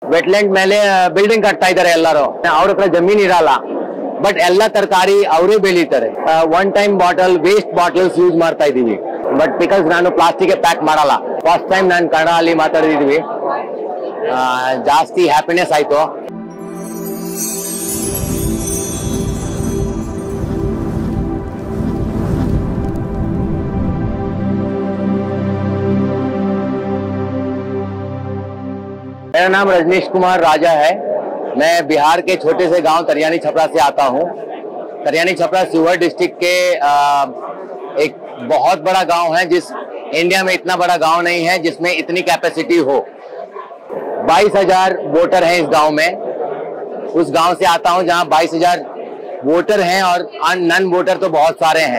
wetland ಮೇಲೆ building ಕಟ್ತಾ ಇದ್ದಾರೆ ಎಲ್ಲರೂ ಅವ್ರ ಹತ್ರ ಜಮೀನ್ ಇರಲ್ಲ ಬಟ್ ಎಲ್ಲ ತರಕಾರಿ ಅವರೇ ಬೆಳೀತಾರೆ one time bottle waste bottles use ಮಾಡ್ತಾ ಇದೀವಿ ಬಟ್ ಬಿಕಾಸ್ ನಾನು ಪ್ಲಾಸ್ಟಿಕ್ ಪ್ಯಾಕ್ ಮಾಡಲ್ಲ ಫಸ್ಟ್ ಟೈಮ್ ನಾನು ಕನ್ನಡ ಅಲ್ಲಿ ಮಾತಾಡಿದೀವಿ ಆ, ಜಾಸ್ತಿ ಹ್ಯಾಪಿನೆಸ್ ಆಯ್ತು मेरा नाम रजनीश कुमार राजा है मैं बिहार के छोटे से गांव तरियानी छपरा से आता हूं तरियानी छपरा सीवर डिस्ट्रिक्ट के आ, एक बहुत बड़ा गांव है जिस इंडिया में इतना बड़ा गांव नहीं है जिसमें इतनी कैपेसिटी हो बाईस हजार वोटर हैं इस गांव में उस गांव से आता हूं जहां बाईस हजार वोटर हैं और नन वोटर तो बहुत सारे हैं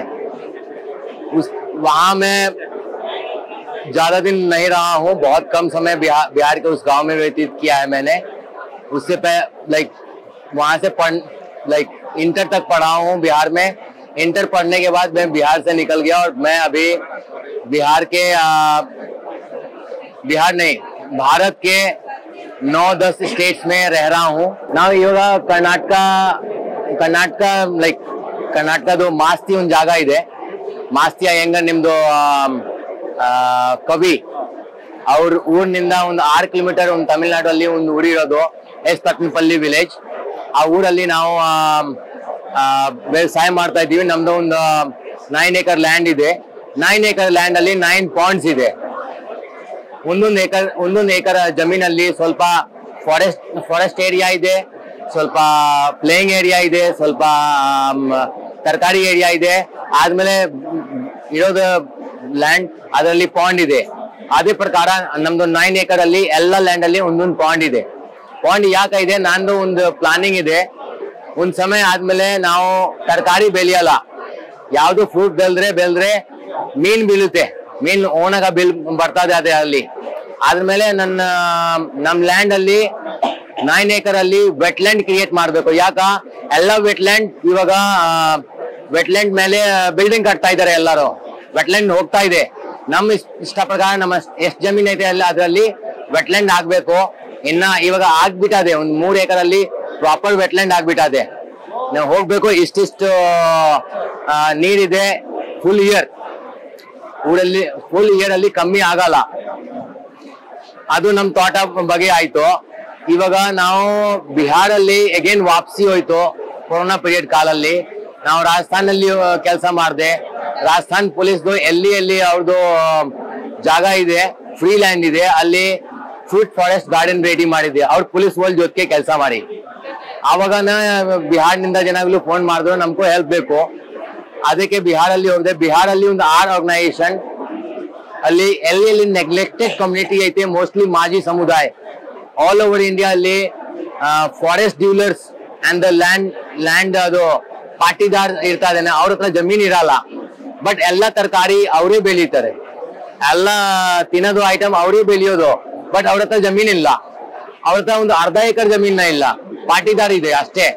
उस वहां मैं ज्यादा दिन नहीं रहा हूँ बहुत कम समय बिहार बिहार के उस गांव में व्यतीत किया है मैंने उससे पहले लाइक वहां से पढ़ लाइक इंटर तक पढ़ा हूँ बिहार में इंटर पढ़ने के बाद मैं बिहार से निकल गया और मैं अभी बिहार के आ, बिहार नहीं भारत के नौ दस स्टेट्स में रह रहा हूँ ನಾವು ಇವಾಗ ಕರ್ನಾಟಕ ಕರ್ನಾಟಕ ಲೈಕ್ ಕರ್ನಾಟಕದ ಮಾಸ್ತಿ ಒಂದು ಜಾಗ ಇದೆ ಮಾಸ್ತಿ ಅಯ್ಯಂಗರ್ ನಿಮ್ದು ಆಮ್, ಆ, ಕವಿ ಅವ್ರ ಊರಿನಿಂದ ಒಂದು ಆರು ಕಿಲೋಮೀಟರ್ ಒಂದು ತಮಿಳ್ನಾಡಲ್ಲಿ ಒಂದು ಊರಿರೋದು ಎಸ್ ತಕ್ಕನಪಲ್ಲಿ ವಿಲೇಜ್ ಆ ಊರಲ್ಲಿ ನಾವು ಆಮ್, ಆ, ವ್ಯವಸಾಯ ಮಾಡ್ತಾ ಇದ್ದೀವಿ ನಮ್ದು ಒಂದು ನೈನ್ ಏಕರ್ ಲ್ಯಾಂಡ್ ಇದೆ ನೈನ್ ಏಕರ್ ಲ್ಯಾಂಡ್ ಅಲ್ಲಿ ನೈನ್ ಪಾಯಿಂಟ್ಸ್ ಇದೆ ಒಂದೊಂದು ಏಕರ್ ಒಂದೊಂದು ಏಕರ್ ಜಮೀನಲ್ಲಿ ಸ್ವಲ್ಪ ಫಾರೆಸ್ಟ್ ಫಾರೆಸ್ಟ್ ಏರಿಯಾ ಇದೆ ಸ್ವಲ್ಪ ಪ್ಲೇಯಿಂಗ್ ಏರಿಯಾ ಇದೆ ಸ್ವಲ್ಪ ತರಕಾರಿ ಏರಿಯಾ ಇದೆ ಆದ್ಮೇಲೆ ಇರೋದು ಲ್ಯಾಂಡ್ ಅದರಲ್ಲಿ ಪಾಂಡ್ ಇದೆ ಅದೇ ಪ್ರಕಾರ ನಮ್ದು ನೈನ್ ಏಕರ್ ಅಲ್ಲಿ ಎಲ್ಲ ಲ್ಯಾಂಡ್ ಅಲ್ಲಿ ಒಂದೊಂದು ಪಾಂಡ್ ಇದೆ ಪಾಂಡ್ ಯಾಕೆ ಇದೆ ನಂದು ಒಂದು ಪ್ಲಾನಿಂಗ್ ಇದೆ ಒಂದ್ ಸಮಯ ಆದ್ಮೇಲೆ ನಾವು ತರಕಾರಿ ಬೆಳೆಯಲ್ಲ ಯಾವ್ದು ಫ್ರೂಟ್ ಬೆಳೆದ್ರೆ ಬೆಳೆದ್ರೆ ಮೀನ್ ಬೀಳುತ್ತೆ ಮೀನ್ ಓನಾಗ ಬಿಲ್ ಬರ್ತದೆ ಅದೇ ಅಲ್ಲಿ ಆದ್ಮೇಲೆ ನನ್ನ ನಮ್ ಲ್ಯಾಂಡ್ ಅಲ್ಲಿ ನೈನ್ ಏಕರ್ ಅಲ್ಲಿ ವೆಟ್ಲ್ಯಾಂಡ್ ಕ್ರಿಯೇಟ್ ಮಾಡ್ಬೇಕು ಯಾಕ ಎಲ್ಲ ವೆಟ್ಲ್ಯಾಂಡ್ ಇವಾಗ ವೆಟ್ಲ್ಯಾಂಡ್ ಮೇಲೆ ಬಿಲ್ಡಿಂಗ್ ಕಟ್ತಾ ಇದ್ದಾರೆ ಎಲ್ಲರೂ ವೆಟ್ಲ್ಯಾಂಡ್ ಹೋಗ್ತಾ ಇದೆ ನಮ್ಮ ಇಸ್- ಇಷ್ಟ ಪ್ರಕಾರ ನಮ್ಮ ಎಷ್ಟು ಜಮೀನ್ ಐತೆ ಅಲ್ಲ ಅದರಲ್ಲಿ ವೆಟ್ಲ್ಯಾಂಡ್ ಆಗ್ಬೇಕು ಇನ್ನ ಇವಾಗ ಆಗ್ಬಿಟ್ಟದೆ ಒಂದ್ ಮೂರ್ ಏಕರ್ ಅಲ್ಲಿ ಪ್ರಾಪರ್ ವೆಟ್ಲ್ಯಾಂಡ್ ಆಗ್ಬಿಟ್ಟದೆ ನಾವು ಹೋಗ್ಬೇಕು ಇಷ್ಟಿಷ್ಟು ಆ, ನೀರಿದೆ ಫುಲ್ ಇಯರ್ ಊರಲ್ಲಿ ಫುಲ್ ಇಯರ್ ಅಲ್ಲಿ ಕಮ್ಮಿ ಆಗಲ್ಲ ಅದು ನಮ್ ತೋಟ ಬಗ್ಗೆ ಆಯ್ತು ಇವಾಗ ನಾವು ಬಿಹಾರಲ್ಲಿ ಅಗೇನ್ ವಾಪಸಿ ಹೋಯ್ತು ಕೊರೋನಾ ಪೀರಿಯಡ್ ಕಾಲಲ್ಲಿ ನಾವು ರಾಜಸ್ಥಾನಲ್ಲಿ ಕೆಲಸ ಮಾಡಿದೆ ರಾಜಸ್ಥಾನ್ ಪೊಲೀಸ್ದು ಎಲ್ಲಿ ಎಲ್ಲಿ ಅವ್ರದ್ದು ಜಾಗ ಇದೆ ಫ್ರೀ ಲ್ಯಾಂಡ್ ಇದೆ ಅಲ್ಲಿ ಫ್ರೂಟ್ ಫಾರೆಸ್ಟ್ ಗಾರ್ಡನ್ ರೆಡಿ ಮಾಡಿದ್ದೆ ಅವ್ರ ಪೊಲೀಸ್ ವರ್ಲ್ಡ್ ಜೊತೆಗೆ ಕೆಲಸ ಮಾಡಿ ಆವಾಗ ಬಿಹಾರ್ನಿಂದ ಜನಗಳು ಫೋನ್ ಮಾಡಿದ್ರು ನಮಗೂ ಹೆಲ್ಪ್ ಬೇಕು ಅದಕ್ಕೆ ಬಿಹಾರಲ್ಲಿ ಹೋಗಿದೆ ಬಿಹಾರಲ್ಲಿ ಒಂದು ಆರ್ ಆರ್ಗನೈಸೇಷನ್ ಅಲ್ಲಿ ಎಲ್ಲಿ ಎಲ್ಲಿ ನೆಗ್ಲೆಕ್ಟೆಡ್ ಕಮ್ಯುನಿಟಿ ಐತೆ ಮೋಸ್ಟ್ಲಿ ಮಾಜಿ ಸಮುದಾಯ ಆಲ್ ಓವರ್ ಇಂಡಿಯಾ ಅಲ್ಲಿ forest dealers and the land land ಅದು ಪಾಟಿದಾರ್ ಇರ್ತಾ ಇದ್ದಾನೆ ಅವ್ರ ಹತ್ರ ಜಮೀನ್ ಇರಲ್ಲ ಬಟ್ ಎಲ್ಲ ತರಕಾರಿ ಅವರೇ ಬೆಳೀತಾರೆ ಎಲ್ಲ ತಿನ್ನೋದು ಐಟಮ್ ಅವರೇ ಬೆಳೆಯೋದು ಬಟ್ ಅವ್ರ ಹತ್ರ ಜಮೀನ್ ಇಲ್ಲ ಅವ್ರ ಹತ್ರ ಒಂದು ಅರ್ಧ ಎಕರ್ ಜಮೀನ ಇಲ್ಲ ಪಾಟಿದಾರ್ ಇದೆ ಅಷ್ಟೇ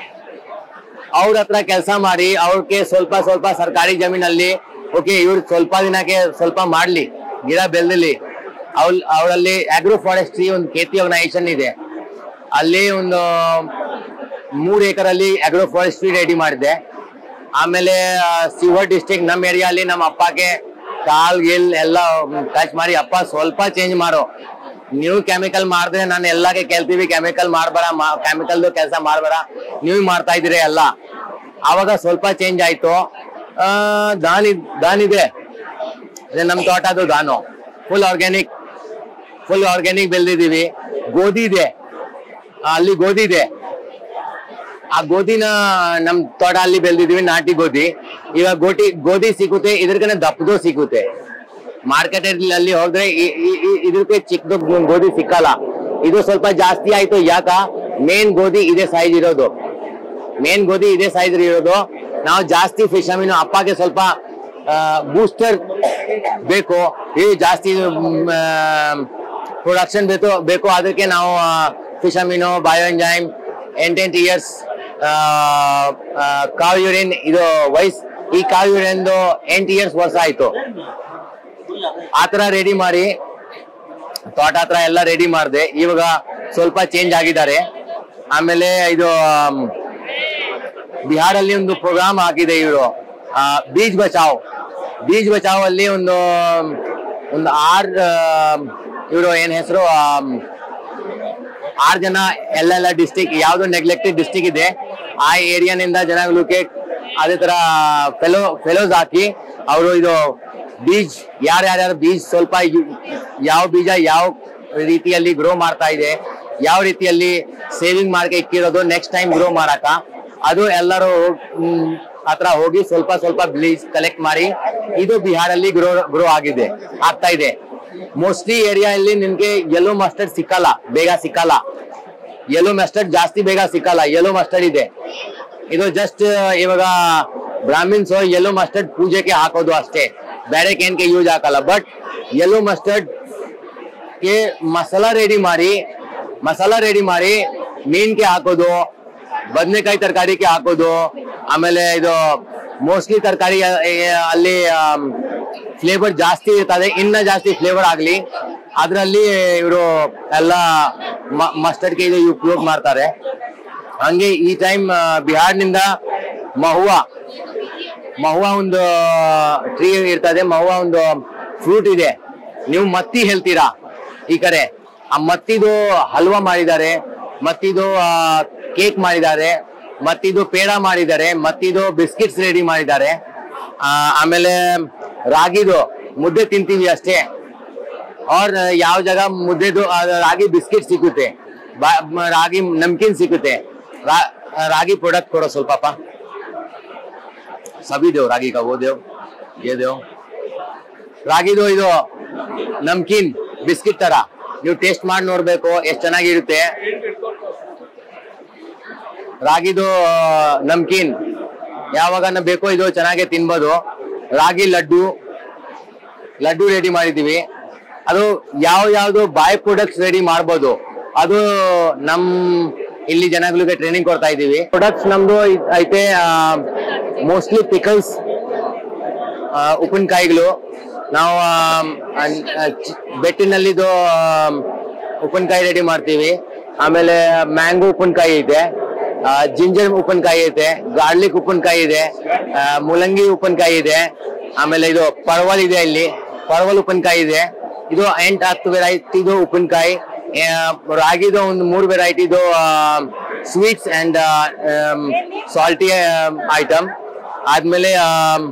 ಅವ್ರ ಹತ್ರ ಕೆಲಸ ಮಾಡಿ ಅವ್ರಿಗೆ ಸ್ವಲ್ಪ ಸ್ವಲ್ಪ ಸರ್ಕಾರಿ ಜಮೀನಲ್ಲಿ ಓಕೆ ಇವ್ರು ಸ್ವಲ್ಪ ದಿನಕ್ಕೆ ಸ್ವಲ್ಪ ಮಾಡ್ಲಿ ಗಿಡ ಬೆಳೆದಲಿ ಅವ್ರ ಅವರಲ್ಲಿ ಆಗ್ರೋ ಫಾರೆಸ್ಟ್ರಿ ಒಂದು ಖೇತಿ ಆರ್ಗನೈಸೇಷನ್ ಇದೆ ಅಲ್ಲಿ ಒಂದು ಮೂರ್ ಎಕರ್ ಅಲ್ಲಿ ಆಗ್ರೋ ಫಾರೆಸ್ಟ್ರಿ ರೆಡಿ ಮಾಡಿದೆ ಆಮೇಲೆ ಸಿವರ್ ಡಿಸ್ಟ್ರಿಕ್ಟ್ ನಮ್ಮ ಏರಿಯಾಲಿ ನಮ್ಮ ಅಪ್ಪಗೆ ಕಾಲ್ ಗಿಲ್ ಎಲ್ಲ ಟಚ್ ಮಾಡಿ ಅಪ್ಪ ಸ್ವಲ್ಪ ಚೇಂಜ್ ಮಾಡು ನೀವು ಕೆಮಿಕಲ್ ಮಾಡಿದ್ರೆ ನಾನು ಎಲ್ಲಾಗೆ ಕೇಳ್ತೀವಿ ಕೆಮಿಕಲ್ ಮಾಡ್ಬೇಡ ಕೆಮಿಕಲ್ದು ಕೆಲಸ ಮಾಡ್ಬೇಡ ನೀವು ಮಾಡ್ತಾ ಇದ್ದೀರಿ ಎಲ್ಲ ಆವಾಗ ಸ್ವಲ್ಪ ಚೇಂಜ್ ಆಯ್ತು ಆ, ದಾನ್ ಇದ್- ದಾನ್ ಇದೆ ಅದೇ ನಮ್ಮ ತೋಟದು ದಾನು ಫುಲ್ ಆರ್ಗ್ಯಾನಿಕ್ ಫುಲ್ ಆರ್ಗ್ಯಾನಿಕ್ ಬೆಳೆದಿದ್ದೀವಿ ಗೋಧಿ ಇದೆ ಆ, ಅಲ್ಲಿ ಗೋಧಿ ಇದೆ ಆ ಗೋಧಿನ ನಮ್ ತೋಟ ಅಲ್ಲಿ ಬೆಳೆದಿದೀವಿ ನಾಟಿ ಗೋಧಿ ಇವಾಗ ಗೋಟಿ ಗೋಧಿ ಸಿಗುತ್ತೆ ಇದ್ರಕನೆ ದಪ್ಪದು ಸಿಗುತ್ತೆ ಮಾರ್ಕೆಟ್ ಅಲ್ಲಿ ಹೋದ್ರೆ ಇ- ಇ- ಇ- ಇದಕ್ಕೆ ಚಿಕ್ಕದು ಗೋಧಿ ಸಿಕ್ಕಲ್ಲ ಇದು ಸ್ವಲ್ಪ ಜಾಸ್ತಿ ಆಯ್ತು ಯಾಕ ಮೇನ್ ಗೋಧಿ ಇದೇ ಸೈಜ್ ಇರೋದು ಮೇನ್ ಗೋಧಿ ಇದೇ ಸೈಜ್ ಇರೋದು ನಾವು ಜಾಸ್ತಿ ಫಿಶ್ ಅಮೀನು ಅಪ್ಪಗೆ ಸ್ವಲ್ಪ ಬೂಸ್ಟರ್ ಬೇಕು ಈ ಜಾಸ್ತಿ ಪ್ರೊಡಕ್ಷನ್ ಬೇಕು ಬೇಕು ಅದಕ್ಕೆ ನಾವು ಫಿಶ್ ಅಮೀನು ಬಯೋ ಎಂಜೈಮ್ ಎಂಟೆಂಟ್ ಇಯರ್ಸ್ ಕಾವ್ ಯೂರಿನ್ ಇದು ವಯಸ್ ಈ ಕಾವ್ ಯೂರಿನ್ದು ಎಂಟು ಇಯರ್ಸ್ ವರ್ಷ ಆಯ್ತು ಆ ತರ ರೆಡಿ ಮಾಡಿ ತೋಟ ಹತ್ರ ಎಲ್ಲ ರೆಡಿ ಮಾಡಿದೆ ಇವಾಗ ಸ್ವಲ್ಪ ಚೇಂಜ್ ಆಗಿದ್ದಾರೆ ಆಮೇಲೆ ಇದು ಆಮ್, ಬಿಹಾರಲ್ಲಿ ಒಂದು ಪ್ರೋಗ್ರಾಮ್ ಹಾಕಿದೆ ಇವರು ಬೀಜ್ ಬಚಾವ್ ಬೀಜ್ ಬಚಾವ್ ಅಲ್ಲಿ ಒಂದು ಒಂದು ಆರ್ ಇವರು ಏನ್ ಹೆಸರು ಆರು ಜನ ಎಲ್ಲೆಲ್ಲ ಡಿಸ್ಟಿಕ್ ಯಾವ್ದು ನೆಗ್ಲೆಕ್ಟೆಡ್ ಡಿಸ್ಟಿಕ್ ಇದೆ ಆ ಏರಿಯಾನಿಂದ ಜನಗಳಿಗೆ ಅದೇ ತರ ಫೆಲೋ ಫೆಲೋಸ್ ಹಾಕಿ ಅವರು ಇದು ಬೀಜ್ ಯಾರ್ಯಾರ್ಯಾರು ಬೀಜ್ ಸ್ವಲ್ಪ ಯು- ಯಾವ ಬೀಜ ಯಾವ ರೀತಿಯಲ್ಲಿ ಗ್ರೋ ಮಾಡ್ತಾ ಇದೆ ಯಾವ ರೀತಿಯಲ್ಲಿ ಸೇವಿಂಗ್ ಮಾಡ್ಕೆ ಇಕ್ಕಿರೋದು ನೆಕ್ಸ್ಟ್ ಟೈಮ್ ಗ್ರೋ ಮಾಡಾಕ ಅದು ಎಲ್ಲರೂ ಹ್ಮ್, ಹತ್ರ ಹೋಗಿ ಸ್ವಲ್ಪ ಸ್ವಲ್ಪ ಬ್ಲೀಚ್ ಕಲೆಕ್ಟ್ ಮಾಡಿ ಇದು ಬಿಹಾರಲ್ಲಿ ಗ್ರೋ ಗ್ರೋ ಆಗಿದೆ ಆಗ್ತಾ ಇದೆ ಮೋಸ್ಟ್ಲಿ ಏರಿಯಾದಲ್ಲಿ ನಿಮ್ಗೆ ಯೆಲ್ಲೋ ಮಸ್ಟರ್ಡ್ ಸಿಕ್ಕಲ್ಲ ಬೇಗ ಸಿಕ್ಕಲ್ಲ ಯೆಲ್ಲೋ ಮಸ್ಟರ್ಡ್ ಜಾಸ್ತಿ ಬೇಗ ಸಿಕ್ಕಲ್ಲ ಯೆಲ್ಲೋ ಮಸ್ಟರ್ಡ್ ಇದೆ ಇದು ಜಸ್ಟ್ ಇವಾಗ ಬ್ರಾಹ್ಮಿನ್ಸ್ ಯೆಲ್ಲೋ ಮಸ್ಟರ್ಡ್ ಪೂಜೆಗೆ ಹಾಕೋದು ಅಷ್ಟೇ ಬೇರೆ ಕೇನ್ಗೆ ಯೂಸ್ ಹಾಕಲ್ಲ ಬಟ್ ಯೆಲ್ಲೋ ಮಸ್ಟರ್ಡ್ ಗೆ ಮಸಾಲ ರೆಡಿ ಮಾಡಿ ಮಸಾಲ ರೆಡಿ ಮಾಡಿ ಮೀನ್ಗೆ ಹಾಕೋದು ಬದನೆಕಾಯಿ ತರಕಾರಿಗೆ ಹಾಕೋದು ಆಮೇಲೆ ಇದು ಮೋಸ್ಟ್ಲಿ ತರಕಾರಿ ಅಲ್ಲಿ ಫ್ಲೇವರ್ ಜಾಸ್ತಿ ಇರ್ತದೆ ಇನ್ನ ಜಾಸ್ತಿ ಫ್ಲೇವರ್ ಆಗ್ಲಿ ಅದರಲ್ಲಿ ಇವರು ಎಲ್ಲ ಮಸ್ಟರ್ಡ್ಗೆ ಇದು ಉಪಯೋಗ ಮಾಡ್ತಾರೆ ಹಂಗೆ ಈ ಟೈಮ್ ಬಿಹಾರ್ನಿಂದ ಮಹುವಾ ಮಹುವಾ ಒಂದು ಟ್ರೀ ಇರ್ತದೆ ಮಹುವಾ ಒಂದು ಫ್ರೂಟ್ ಇದೆ ನೀವು ಮತ್ತಿ ಹೇಳ್ತೀರಾ ಈ ಕಡೆ ಆ ಮತ್ತಿದು ಹಲ್ವಾ ಮಾಡಿದ್ದಾರೆ ಮತ್ತಿದು ಕೇಕ್ ಮಾಡಿದ್ದಾರೆ ಮತ್ತಿದು ಪೇಡ ಮಾಡಿದ್ದಾರೆ ಮತ್ತಿದು ಬಿಸ್ಕಿಟ್ಸ್ ರೆಡಿ ಮಾಡಿದ್ದಾರೆ ಆ, ಆಮೇಲೆ ರಾಗಿದು ಮುದ್ದೆ ತಿಂತೀವಿ ಅಷ್ಟೇ ಅವ್ರ ಯಾವ ಜಾಗ ಮುದ್ದೆದು ಆ, ರಾಗಿ ಬಿಸ್ಕಿಟ್ ಸಿಗುತ್ತೆ ಬಾ- ಮ- ರಾಗಿ ನಮ್ಕಿನ್ ಸಿಗುತ್ತೆ ರಾ- ರಾಗಿ ಪ್ರಾಡಕ್ಟ್ ಕೊಡೋ ಸ್ವಲ್ಪಪ್ಪ ಸಬಿ ದೇವ್ ರಾಗಿ ಕಾ ಓ ದೇವ್ ಏ ದೇವ್ ರಾಗಿದು ಇದು ನಮ್ಕಿನ್ ಬಿಸ್ಕಿಟ್ ತರ ನೀವು ಟೇಸ್ಟ್ ಮಾಡಿ ನೋಡ್ಬೇಕು ಎಷ್ಟು ಚೆನ್ನಾಗಿರುತ್ತೆ ರಾಗಿದು ನಮ್ಕಿನ್ ಯಾವಾಗ ಬೇಕೋ ಇದು ಚೆನ್ನಾಗಿ ತಿನ್ಬೋದು ರಾಗಿ ಲಡ್ಡು ಲಡ್ಡು ರೆಡಿ ಮಾಡಿದೀವಿ ಅದು ಯಾವ ಯಾವ್ದು ಬಾಯ್ ಪ್ರಾಡಕ್ಟ್ಸ್ ರೆಡಿ ಮಾಡ್ಬೋದು ಅದು ನಮ್ ಇಲ್ಲಿ ಜನಗಳಿಗೆ ಟ್ರೈನಿಂಗ್ ಕೊಡ್ತಾ ಇದೀವಿ ಪ್ರಾಡಕ್ಟ್ಸ್ ನಮ್ದು ಇದ್- ಐತೆ ಮೋಸ್ಟ್ಲಿ ಪಿಕಲ್ಸ್ ಉಪ್ಪಿನಕಾಯಿಗಳು ನಾವು ಆಮ್, ಅನ್- ಆ, ಚಿ- ಬೆಟ್ಟಿನಲ್ಲಿದು ಆಮ್, ಉಪ್ಪಿನಕಾಯಿ ರೆಡಿ ಮಾಡ್ತೀವಿ ಆಮೇಲೆ ಮ್ಯಾಂಗೋ ಉಪ್ಪಿನಕಾಯಿ ಇದೆ ಜಿಂಜರ್ ಉಪ್ಪಿನಕಾಯಿ ಐತೆ ಗಾರ್ಲಿಕ್ ಉಪ್ಪಿನಕಾಯಿ ಇದೆ ಆ, ಮೂಲಂಗಿ ಉಪ್ಪಿನಕಾಯಿ ಇದೆ ಆಮೇಲೆ ಇದು ಪರ್ವಲ್ ಇದೆ ಇಲ್ಲಿ ಪರ್ವಲ್ ಉಪ್ಪಿನಕಾಯಿ ಇದೆ ಇದು ಎಂಟು ಹತ್ತು ವೆರೈಟಿದು ಉಪ್ಪಿನಕಾಯಿ ಆ, ರಾಗಿದು ಒಂದು ಮೂರು ವೆರೈಟಿದು ಸ್ವೀಟ್ಸ್ ಅಂಡ್ ಸಾಲ್ಟಿ ಐಟಮ್ ಆದ್ಮೇಲೆ ಆಮ್,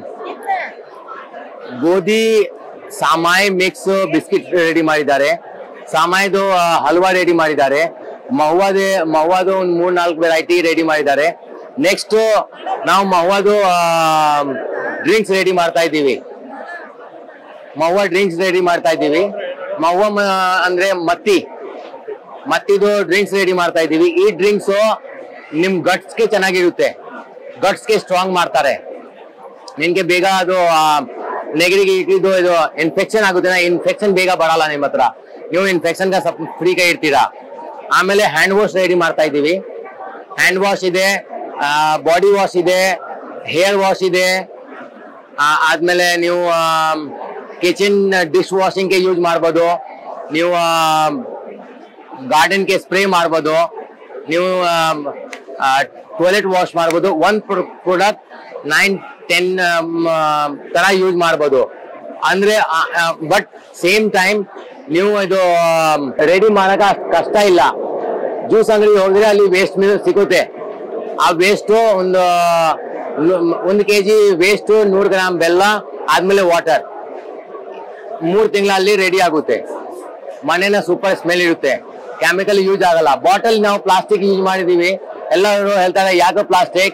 ಗೋಧಿ ಸಾಮಾಯ್ ಮಿಕ್ಸ್ ಬಿಸ್ಕಿಟ್ ರೆಡಿ ಮಾಡಿದ್ದಾರೆ ಸಾಮಾಯ್ದು ಆ, ಹಲ್ವಾ ರೆಡಿ ಮಾಡಿದ್ದಾರೆ ಮಹುವಾದೆ ಮಹುವಾದು ಒಂದು ಮೂರ್ ನಾಲ್ಕು ವೆರೈಟಿ ರೆಡಿ ಮಾಡಿದ್ದಾರೆ ನೆಕ್ಸ್ಟ್ ನಾವು ಮಹುವಾದು ಡ್ರಿಂಕ್ಸ್ ರೆಡಿ ಮಾಡ್ತಾ ಇದ್ದೀವಿ ಮಹುವಾ ಡ್ರಿಂಕ್ಸ್ ರೆಡಿ ಮಾಡ್ತಾ ಇದ್ದೀವಿ ಮಹುವಾ ಮ- ಅಂದ್ರೆ ಮತ್ತಿ ಮತ್ತಿದು ಡ್ರಿಂಕ್ಸ್ ರೆಡಿ ಮಾಡ್ತಾ ಇದ್ದೀವಿ ಈ ಡ್ರಿಂಕ್ಸ್ ನಿಮ್ ಗಟ್ಸ್ಗೆ ಚೆನ್ನಾಗಿರುತ್ತೆ ಗಟ್ಸ್ಗೆ ಸ್ಟ್ರಾಂಗ್ ಮಾಡ್ತಾರೆ ನಿನ್ಗೆ ಬೇಗ ಅದು ಆ, ನೆಗಡಿಗೆ ಇದು ಇದು ಇನ್ಫೆಕ್ಷನ್ ಆಗುತ್ತೆ ಇನ್ಫೆಕ್ಷನ್ ಬೇಗ ಬರಲ್ಲ ನಿಮ್ಮ ಹತ್ರ ನೀವು ಇನ್ಫೆಕ್ಷನ್ ಸ್ವಲ್ಪ ಫ್ರೀ ಕೈ ಇರ್ತೀರಾ ಆಮೇಲೆ ಹ್ಯಾಂಡ್ ವಾಶ್ ರೆಡಿ ಮಾಡ್ತಾ ಇದ್ದೀವಿ ಹ್ಯಾಂಡ್ ವಾಶ್ ಇದೆ ಬಾಡಿ ವಾಶ್ ಇದೆ ಹೇರ್ ವಾಶ್ ಇದೆ ಆ, ಆದ್ಮೇಲೆ ನೀವು ಕಿಚನ್ ಡಿಶ್ ವಾಷಿಂಗ್ಗೆ ಯೂಸ್ ಮಾಡ್ಬೋದು ನೀವು ಗಾರ್ಡನ್ಗೆ ಸ್ಪ್ರೇ ಮಾಡ್ಬೋದು ನೀವು ಟಾಯ್ಲೆಟ್ ವಾಶ್ ಮಾಡ್ಬೋದು ಒಂದ್ ಪ್ರಾಡಕ್ಟ್ ನೈನ್ ಟೆನ್ ತರ ಯೂಸ್ ಮಾಡ್ಬೋದು ಅಂದ್ರೆ ಬಟ್ ಸೇಮ್ ಟೈಮ್ ನೀವು ಇದು ರೆಡಿ ಮಾಡಕ ಅಷ್ಟ್ ಕಷ್ಟ ಇಲ್ಲ ಜ್ಯೂಸ್ ಅಂಗಡಿ ಹೋದ್ರೆ ಅಲ್ಲಿ ವೇಸ್ಟ್ ಮೀಲ್ ಸಿಗುತ್ತೆ ಆ ವೇಸ್ಟ್ ಒಂದು ಒಂದು ಕೆಜಿ ವೇಸ್ಟ್ ನೂರು ಗ್ರಾಮ್ ಬೆಲ್ಲ ಆದ್ಮೇಲೆ ವಾಟರ್ ಮೂರ್ ತಿಂಗಳಲ್ಲಿ ರೆಡಿ ಆಗುತ್ತೆ ಮನೇನ ಸೂಪರ್ ಸ್ಮೆಲ್ ಇರುತ್ತೆ ಕೆಮಿಕಲ್ ಯೂಸ್ ಆಗಲ್ಲ ಬಾಟಲ್ ನಾವು ಪ್ಲಾಸ್ಟಿಕ್ ಯೂಸ್ ಮಾಡಿದೀವಿ ಎಲ್ಲರೂ ಹೇಳ್ತಾರೆ ಯಾಕೆ ಪ್ಲಾಸ್ಟಿಕ್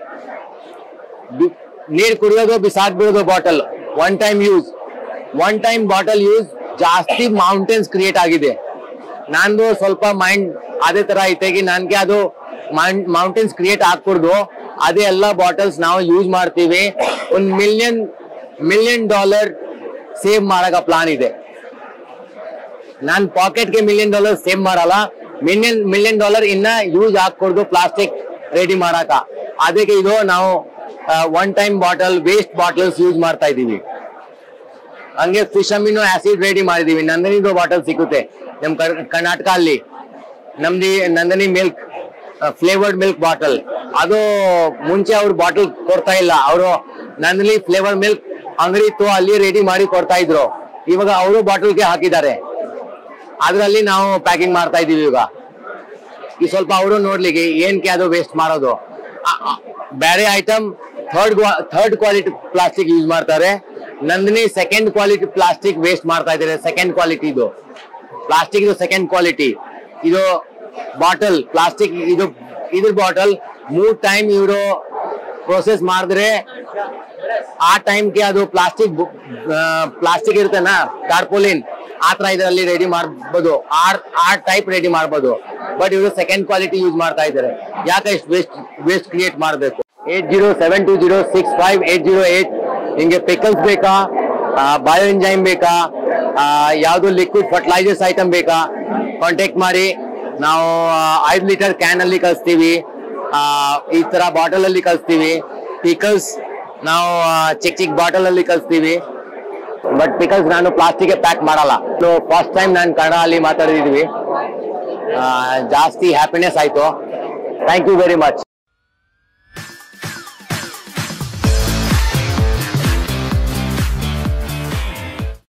ನೀರ್ ಕುಡಿಯೋದು ಬಿಸಾಕ್ ಬಿಡೋದು bottle one time use one time bottle use ಜಾಸ್ತಿ ಮೌಂಟೇನ್ಸ್ ಕ್ರಿಯೇಟ್ ಆಗಿದೆ ನಂದು ಸ್ವಲ್ಪ ಮೈಂಡ್ ಅದೇ ತರ ಐತೆಗಿ ನನ್ಗೆ ಅದು ಮೌಂಟೇನ್ಸ್ ಕ್ರಿಯೇಟ್ ಆಗ್ಕೊಡ್ದು ಅದೇ ಎಲ್ಲ ಬಾಟಲ್ಸ್ ನಾವು ಯೂಸ್ ಮಾಡ್ತೀವಿ ಒಂದ್ ಮಿಲಿಯನ್ ಮಿಲಿಯನ್ ಡಾಲರ್ ಸೇವ್ ಮಾಡಕ ಪ್ಲಾನ್ ಇದೆ ನಾನ್ ಪಾಕೆಟ್ಗೆ ಮಿಲಿಯನ್ ಡಾಲರ್ ಸೇವ್ ಮಾಡಲ್ಲ ಮಿಲಿಯನ್ ಮಿಲಿಯನ್ ಡಾಲರ್ ಇನ್ನ ಯೂಸ್ ಹಾಕೊಡ್ದು ಪ್ಲಾಸ್ಟಿಕ್ ರೆಡಿ ಮಾಡಕ ಅದಕ್ಕೆ ಇದು ನಾವು one time bottle waste bottles use ಮಾಡ್ತಾ ಇದೀವಿ ಹಂಗೆ ಫಿಶ್ ಅಮಿನೋ ಆಸಿಡ್ ರೆಡಿ ಮಾಡಿದೀವಿ ನಂದಿನಿದು ಬಾಟಲ್ ಸಿಗುತ್ತೆ ನಮ್ ಕರ್- ಕರ್ನಾಟಕ ಅಲ್ಲಿ ನಮ್ದಿ Nandini milk flavoured milk bottle ಅದು ಮುಂಚೆ ಅವ್ರು ಬಾಟಲ್ ಕೊಡ್ತಾ ಇಲ್ಲ ಅವರು ನಂದಿನಿ ಫ್ಲೇವರ್ ಮಿಲ್ಕ್ ಅಂಗಡಿ ಇತ್ತು ಅಲ್ಲಿ ರೆಡಿ ಮಾಡಿ ಕೊಡ್ತಾ ಇದ್ರು ಇವಾಗ ಅವರು ಬಾಟಲ್ಗೆ ಹಾಕಿದ್ದಾರೆ ಅದರಲ್ಲಿ ನಾವು ಪ್ಯಾಕಿಂಗ್ ಮಾಡ್ತಾ ಇದೀವಿ ಈಗ ಈ ಸ್ವಲ್ಪ ಅವರು ನೋಡ್ಲಿಕ್ಕೆ ಏನಕ್ಕೆ ಅದು ವೇಸ್ಟ್ ಮಾಡೋದು ಆ- ಆ, ಬೇರೆ item third third quality plastic use ಮಾಡ್ತಾರೆ Nandini second quality plastic waste ಮಾಡ್ತಾ ಇದ್ದಾರೆ ಸೆಕೆಂಡ್ ಕ್ವಾಲಿಟಿ ಇದು ಪ್ಲಾಸ್ಟಿಕ್ ಇದು ಸೆಕೆಂಡ್ ಕ್ವಾಲಿಟಿ ಇದು ಬಾಟಲ್ ಪ್ಲಾಸ್ಟಿಕ್ ಇದು ಇದ್ರ ಬಾಟಲ್ ಮೂರ್ ಟೈಮ್ ಇವರು ಪ್ರೋಸೆಸ್ ಮಾಡಿದ್ರೆ ಆ ಟೈಮ್ಗೆ ಅದು ಪ್ಲಾಸ್ಟಿಕ್ ಪ್ಲಾಸ್ಟಿಕ್ ಇರುತ್ತೇನ ಟಾರ್ಪೋಲಿನ್ ಆ ತರ ಇದರಲ್ಲಿ ರೆಡಿ ಮಾಡ್ಬೋದು ಆರ್ ಆ ಟೈಪ್ ರೆಡಿ ಮಾಡ್ಬೋದು ಬಟ್ ಇವರು ಸೆಕೆಂಡ್ ಕ್ವಾಲಿಟಿ ಯೂಸ್ ಮಾಡ್ತಾ ಇದ್ದಾರೆ ಯಾಕೆ ಇಷ್ಟು ವೇಸ್ಟ್ ವೇಸ್ಟ್ ಕ್ರಿಯೇಟ್ ಮಾಡಬೇಕು eight zero seven two zero six five eight zero eight ನಿಮಗೆ ಪಿಕಲ್ಸ್ ಬೇಕಾ ಬಯೋ ಎಂಜೈಮ್ ಬೇಕಾ ಆ, ಯಾವ್ದು ಲಿಕ್ವಿಡ್ ಫರ್ಟಿಲೈಸರ್ಸ್ ಐಟಮ್ ಬೇಕಾ ಕಾಂಟ್ಯಾಕ್ಟ್ ಮಾಡಿ ನಾವು ಆ, ಐದು ಲೀಟರ್ ಕ್ಯಾನ್ ಅಲ್ಲಿ ಕಳಿಸ್ತೀವಿ ಆ, ಈ ತರ ಬಾಟಲ್ ಅಲ್ಲಿ ಕಳಿಸ್ತೀವಿ ಪಿಕಲ್ಸ್ ನಾವು ಆ, ಚಿಕ್ಕ ಚಿಕ್ಕ ಬಾಟಲ್ ಅಲ್ಲಿ ಕಳಿಸ್ತೀವಿ ಬಟ್ ಪಿಕಲ್ಸ್ ನಾನು ಪ್ಲಾಸ್ಟಿಕ್ ಪ್ಯಾಕ್ ಮಾಡಲ್ಲ ಸೊ ಫಸ್ಟ್ ಟೈಮ್ ನಾನು ಕನ್ನಡ ಅಲ್ಲಿ ಮಾತಾಡಿದ್ವಿ ಜಾಸ್ತಿ ಹ್ಯಾಪಿನೆಸ್ ಆಯ್ತು ಥ್ಯಾಂಕ್ ಯು ವೆರಿ ಮಚ್